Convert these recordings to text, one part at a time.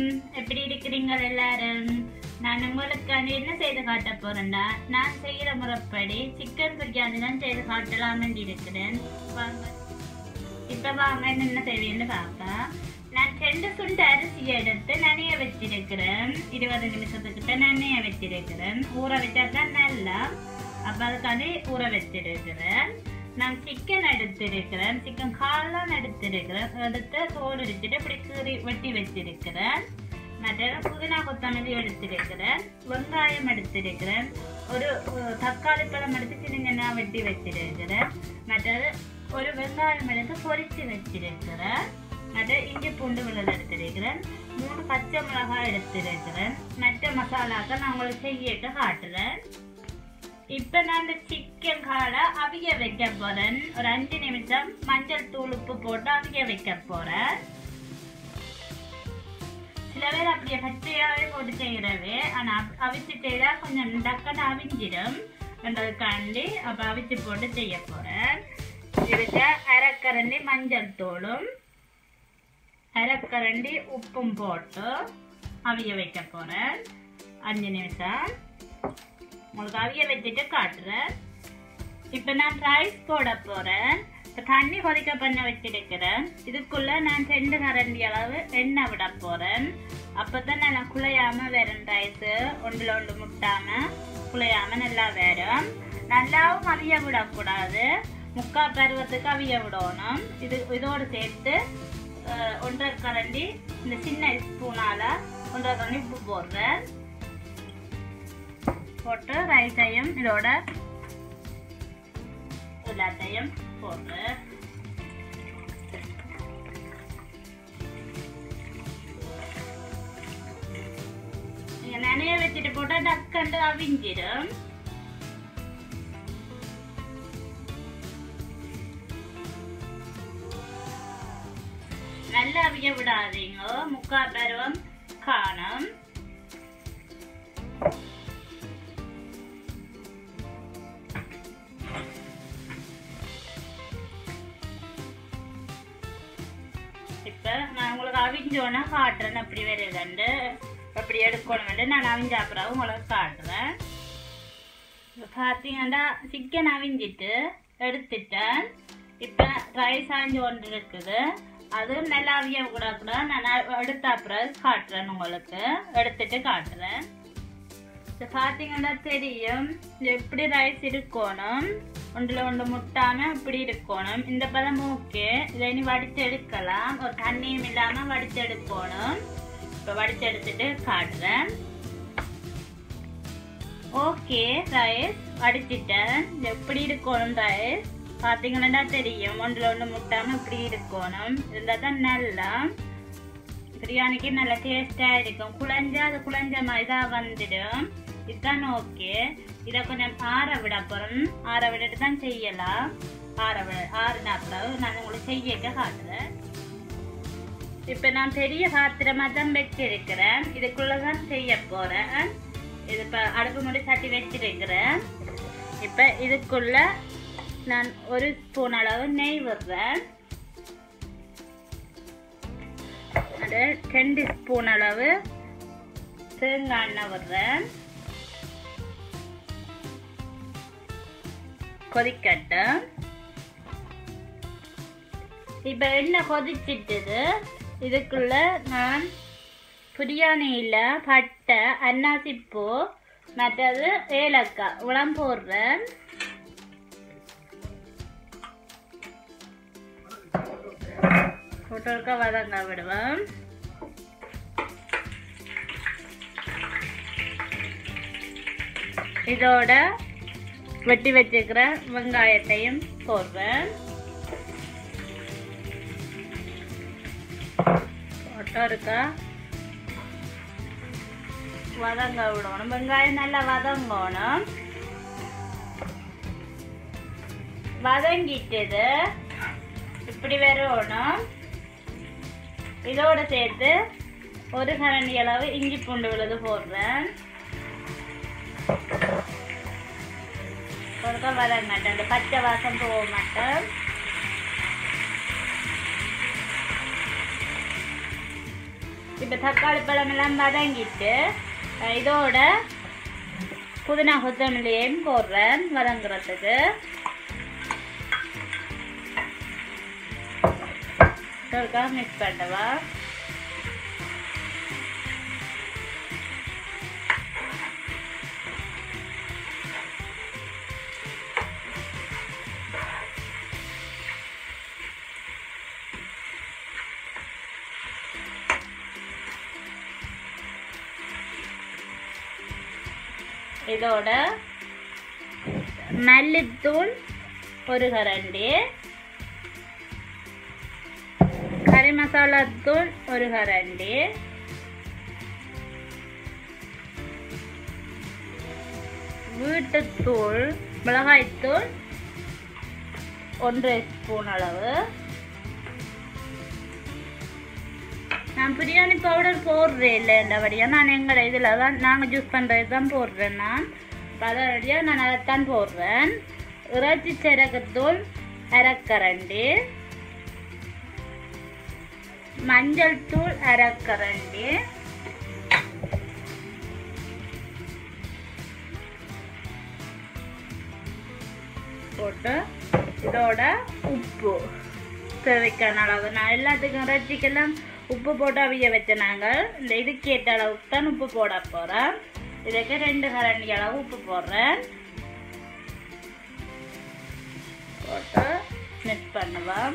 எப்படி இருக்கிறீங்க எல்லாரும் நான் உங்களுக்கு என்ன செய்து காட்ட போறேன்டா நான் செய்யற முறைப்படி சிக்கன் பிரியாணி தான் செய்து காட்டலாம் இருக்கிறேன் வாங்க இப்ப வாங்க என்ன செய்வேன்னு பார்க்க நான் ரெண்டு சுண்டு அரிசி எடுத்து நனைய வச்சிருக்கிறேன் இருபது நிமிஷத்துக்கிட்ட நனைய வச்சிருக்கிறேன் ஊற வச்சா தான் நல்லா அப்ப அதுக்காண்டி ஊற வச்சிருக்கிறேன் நான் சிக்கன் எடுத்திருக்கிறேன் சிக்கன் காலாம் எடுத்திருக்கிறேன் எடுத்து தோல் எடுத்துட்டு இப்படி கீறி வெட்டி வச்சிருக்கிறேன் மற்ற புதினா கொத்தமல்லி எடுத்திருக்கிறேன் வெங்காயம் எடுத்திருக்கிறேன் ஒரு அஹ், தக்காளி பழம் எடுத்து சின்ன சின்ன வெட்டி வச்சிருக்கிறேன் மற்றது ஒரு வெங்காயம் எடுத்து பொரிச்சு வச்சிருக்கிறேன் மற்ற இஞ்சி பூண்டு விழுது எடுத்திருக்கிறேன் மூணு பச்சை மிளகாய் எடுத்திருக்கிறேன் மற்ற மசாலாக்கள் நான் உங்களுக்கு செய்யிட்டு காட்டுறேன் இப்ப நான் இந்த சிக்கன் காலை அவிய வைக்க போறேன் ஒரு அஞ்சு நிமிஷம் மஞ்சள் தூள் உப்பு போட்டு அவிய வைக்க போறேன் சில பேர் அப்படியே பச்சையாவே போட்டு செய்யறவே ஆனா அப்- அவிச்சு செய்தா கொஞ்சம் டக்குன்னு அவிஞ்சிடும் என்றதுக்காண்டி அப்ப அவிச்சு போட்டு செய்ய போறேன் இதுக்கு அரைக்கரண்டி மஞ்சள் தூளும் அரைக்கரண்டி உப்பும் போட்டு அவிய வைக்க போறேன் அஞ்சு நிமிஷம் உங்களுக்கு அவிய வச்சுட்டு காட்டுறேன் இப்போ நான் ரைஸ் போட போறேன் இப்போ தண்ணி கொதிக்க பண்ண வச்சிருக்கிறேன் இதுக்குள்ள நான் ரெண்டு கரண்டி அளவு எண்ணெய் விட போறேன் அப்பதான் நல்லா குழையாம வரும் ரைஸ் ஒன்றுல ஒன்று முட்டாம குழையாம நல்லா வரும் நல்லாவும் அவிய விடக்கூடாது முக்கா பருவத்துக்கு அவிய விடணும் இது இதோடு சேர்த்து அஹ், ஒன்றரை கரண்டி இந்த சின்ன ஸ்பூனால ஒன்றரை கரண்டி உப்பு போடுறேன் போட்டு ரைஸையும் இதோட எல்லாத்தையும் போட்டு நீங்க நனைய வச்சுட்டு போட்டா டக்கண்டு அவிஞ்சிடும் நல்லா அவிய விடாதீங்க முக்கா பருவம் காணும் இப்ப நான் உங்களுக்கு அவிஞ்சோன்னா காட்டுறேன் அப்படி வருதுண்டு அப்படி எடுக்கணும்னு நான் அவிஞ்ச அப்புறம் உங்களுக்கு காட்டுறேன் இப்ப பார்த்தீங்கன்னா சிக்கன் அவிஞ்சிட்டு எடுத்துட்டேன் இப்போ ரைஸ் அவிஞ்சு கொண்டு இருக்குது அது நல்லா அவிய கூட கூட நான் எடுத்த அப்புறம் காட்டுறேன் உங்களுக்கு எடுத்துட்டு காட்டுறேன் இது பார்த்தீங்கன்னா தெரியும் இது எப்படி ரைஸ் இருக்கணும் ஒன்றில் ஒன்று முட்டாம இப்படி இருக்கணும் இந்த பதம் ஓகே இதை இனி வடிச்சு எடுக்கலாம் ஒரு தண்ணியும் இல்லாம வடிச்சு எடுக்கணும் இப்போ வடிச்சு எடுத்துட்டு காட்டுறேன் ஓகே ரைஸ் வடிச்சிட்டேன் இது எப்படி இருக்கணும் ரைஸ் பார்த்தீங்கன்னா தெரியும் ஒன்றில் ஒன்று முட்டாம இப்படி இருக்கணும் இருந்தால் தான் நல்லா பிரியாணிக்கு நல்ல டேஸ்டா இருக்கும் குழஞ்சா அது குழஞ்ச மாதிரி தான் வந்துடும் இதுதான் ஓகே இதை கொஞ்சம் ஆற விட போறோம் ஆற விட்டுட்டு தான் செய்யலாம் ஆற விட ஆறுன அப்புறம் நான் உங்களுக்கு செய்யக்க காட்டுறேன் இப்ப நான் பெரிய பாத்திரமா தான் வச்சிருக்கிறேன் இதுக்குள்ளதான் செய்ய போறேன் இது இப்ப அடுப்பு முடி சட்டி வச்சிருக்கிறேன் இப்ப இதுக்குள்ள நான் ஒரு ஸ்பூன் அளவு நெய் விடுறேன் அது ரெண்டு ஸ்பூன் அளவு தேங்காய் எண்ணெய் விடுறேன் கொதிக்கட்டும் இப்போ எண்ணெய் கொதிச்சிட்டுது இதுக்குள்ள நான் பிரியாணியில் பட்டை அன்னாசிப்பூ மற்றது ஏலக்காய் உளம் போடுறேன் போட்டோருக்கா வதங்க விடுவேன் இதோட வெட்டி வச்சுக்கிற வெங்காயத்தையும் போடுறேன் போட்டோ இருக்கா வதங்க விடணும் வெங்காயம் நல்லா வதங்கணும் வதங்கிட்டது இப்படி வரணும் இதோட சேர்த்து ஒரு கரண்டி அளவு இஞ்சி பூண்டு விழுது போடுறேன் ஒருக்கா வதங்க மாட்டேன் அந்த பச்சை வாசம் போக மாட்டேன் இப்போ தக்காளி பழம் எல்லாம் வதங்கிட்டு அஹ் இதோட புதினா கொத்தமல்லியையும் போடுறேன் வதங்குறதுக்கு ஒருக்கா மிக்ஸ் பண்ணவா இதோட மல்லித்தூள் ஒரு கரண்டி கறி மசாலா தூள் ஒரு கரண்டி வீட்டுத்தூள் மிளகாய்த்தூள் ஒன்றரை ஸ்பூன் அளவு நான் பிரியாணி பவுடர் போடுறேன் இல்லை எல்லாபடியாக நான் எங்களை இதில் தான் நாங்கள் யூஸ் பண்ணுறது தான் போடுறேன் நான் அதோடய நான் அதைத்தான் போடுறேன் இறைச்சி சீரகத்தூள் அரைக்கரண்டி மஞ்சள் தூள் அரைக்கரண்டி போட்டு இதோட உப்பு தேவைக்கான அளவு நான் எல்லாத்துக்கும் இறைச்சிக்கெல்லாம் உப்பு போட்டு அவிய வச்ச நாங்கள் இந்த இதுக்கு ஏற்ற அளவுக்கு தான் உப்பு போட போகிறேன் இதுக்கு ரெண்டு கரண்டி அளவு உப்பு போடுறேன் போட்டு மிக்ஸ் பண்ணுவோம்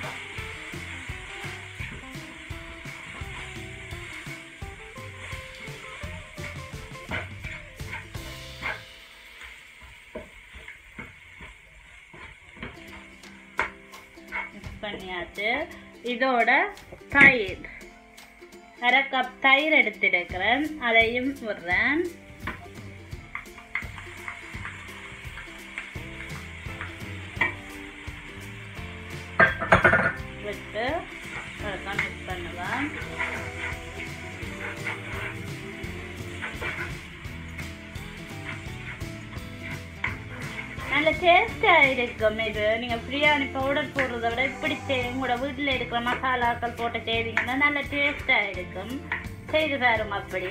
மிக்ஸ் பண்ணியாச்சு இதோட தயிர் அரை கப் தயிர் எடுத்துருக்கிறேன் அதையும் விடுறேன் விட்டு அதெல்லாம் மிக்ஸ் பண்ணுவேன் நல்ல டேஸ்டாக இருக்கும் இது நீங்கள் பிரியாணி பவுடர் போடுறத விட இப்படி செய் உங்களோட வீட்டில் இருக்கிற மசாலாக்கள் போட்டு செய்தீங்கன்னா நல்ல டேஸ்டாக இருக்கும் செய்து பாருங்க அப்படி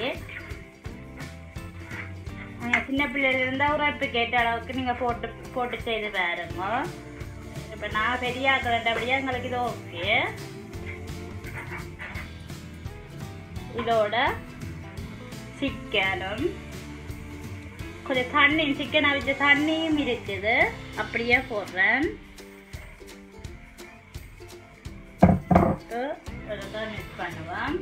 நீங்கள் சின்ன பிள்ளைல இருந்தால் ஒரு இப்போ கேட்ட அளவுக்கு நீங்கள் போட்டு போட்டு செய்து பாருங்க இப்போ நான் பெரிய ஆக்கிறேன்டபடியாக எங்களுக்கு இது ஓகே இதோட சிக்கனும் கொஞ்சம் தண்ணி சிக்கன் அவிச்ச தண்ணியும் இருக்குது அப்படியே போடுறேன் மிக்ஸ் பண்ணுவேன்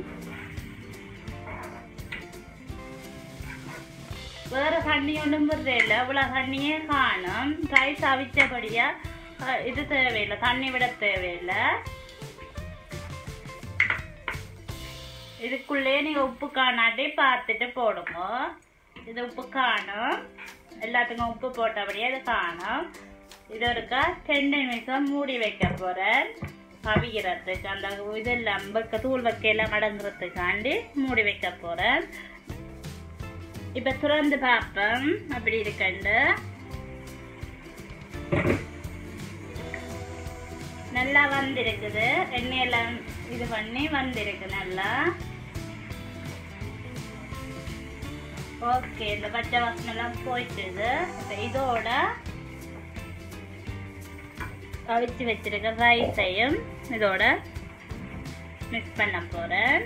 வேற தண்ணி ஒன்றும் இல்லை இவ்வளோ தண்ணியே காணும் ரைஸ் அவிச்சபடியா அஹ், இது தேவையில்லை தண்ணி விட தேவையில்லை இதுக்குள்ளே நீங்க உப்பு காணாட்டி பார்த்துட்டு போடுங்க இது உப்பு காணும் எல்லாத்துக்கும் உப்பு போட்டபடியே இது காணும் இது இருக்கா டென் நிமிஷம் மூடி வைக்க போறேன் அவிகிறதுக்கு அந்த இதெல்லாம் வைக்க தூள் வைக்க எல்லாம் அடங்குறதுக்காண்டி மூடி வைக்க போறேன் இப்ப திறந்து பார்ப்பேன் அப்படி இருக்கண்டு நல்லா வந்திருக்குது எண்ணெயெல்லாம் இது பண்ணி வந்திருக்கு நல்லா ஓகே இந்த பச்சை வாசனை எல்லாம் போயிட்டுது இப்ப இதோட அவிச்சு வச்சிருக்க ரைஸையும் இதோட மிக்ஸ் பண்ண போறேன்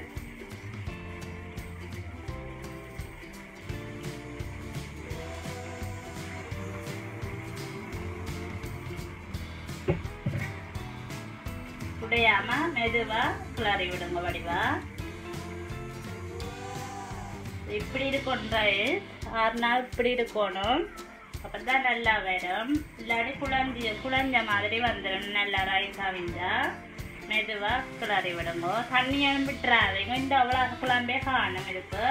உடையாம மெதுவா கிளறி விடுங்க வடிவா இப்படி இருக்கும் ரைஸ் ஆறு நாள் இப்படி இருக்கணும் அப்பதான் நல்லா வரும் இல்லாட்டி குழஞ்சி குழஞ்ச மாதிரி வந்துடும் நல்லா ரைஸ் அவிஞ்சா மெதுவா கிளறி விடுங்க தண்ணியும் விட்டுறாதீங்க இந்த அவ்வளோ குழம்பே காணும் இதுக்கு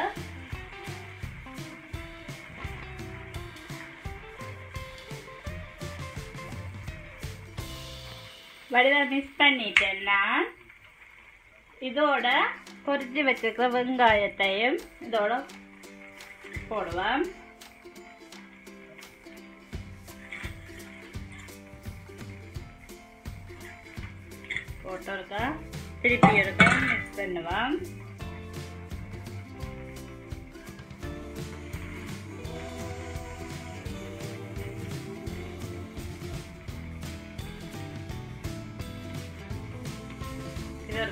வடிவா மிக்ஸ் பண்ணிட்டேன் நான் இதோட பொரிச்சு வச்சிருக்கிற வெங்காயத்தையும் இதோட போடுவேன் போட்டு இருக்கா திருப்பி இருக்கா மிக்ஸ் பண்ணுவேன்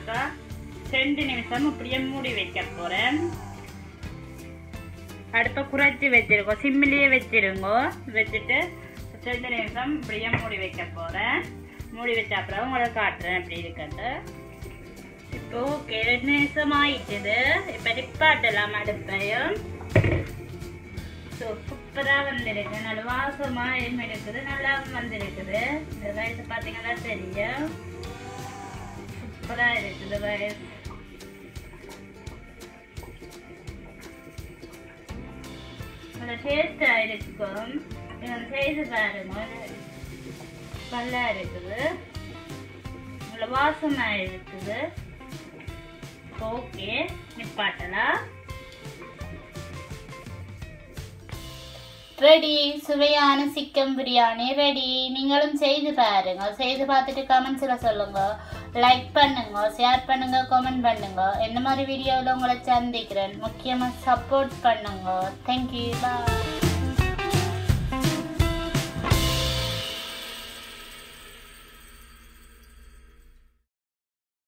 ஒருக்கா ரெண்டு நிமிஷம் இப்படியே மூடி வைக்க போறேன் அடுப்பை குறைச்சி வச்சிருக்கோம் சிம்மிலேயே வச்சிருங்க வச்சுட்டு ரெண்டு நிமிஷம் இப்படியே மூடி வைக்க போறேன் மூடி வச்ச அப்புறம் உங்களுக்கு காட்டுறேன் எப்படி இருக்கிறது இப்போ ஓகே ரெண்டு நிமிஷம் ஆயிட்டுது இப்போ நிப்பாட்டலாம் அடுப்பையும் ஸோ சூப்பராக வந்திருக்கு நல்ல வாசமாக எதுவும் இருக்குது நல்லா வந்திருக்குது இந்த வயசு பார்த்தீங்கன்னா தெரியும் சூப்பராக இருக்குது வயசு நல்ல டேஸ்டாக இருக்கும் இதை செய்து பாருங்க நல்லா இருக்குது நல்ல வாசமாக இருக்குது ஓகே நிப்பாட்டலாம் ரெடி சுவையான சிக்கன் பிரியாணி ரெடி நீங்களும் செய்து பாருங்க செய்து பார்த்துட்டு கமெண்ட்ஸில் சொல்லுங்க லைக் பண்ணுங்க ஷேர் பண்ணுங்க கமெண்ட் பண்ணுங்க என்ன மாதிரி வீடியோவில் உங்களை சந்திக்கிறேன் முக்கியமாக சப்போர்ட் பண்ணுங்க தேங்க்யூ பாய்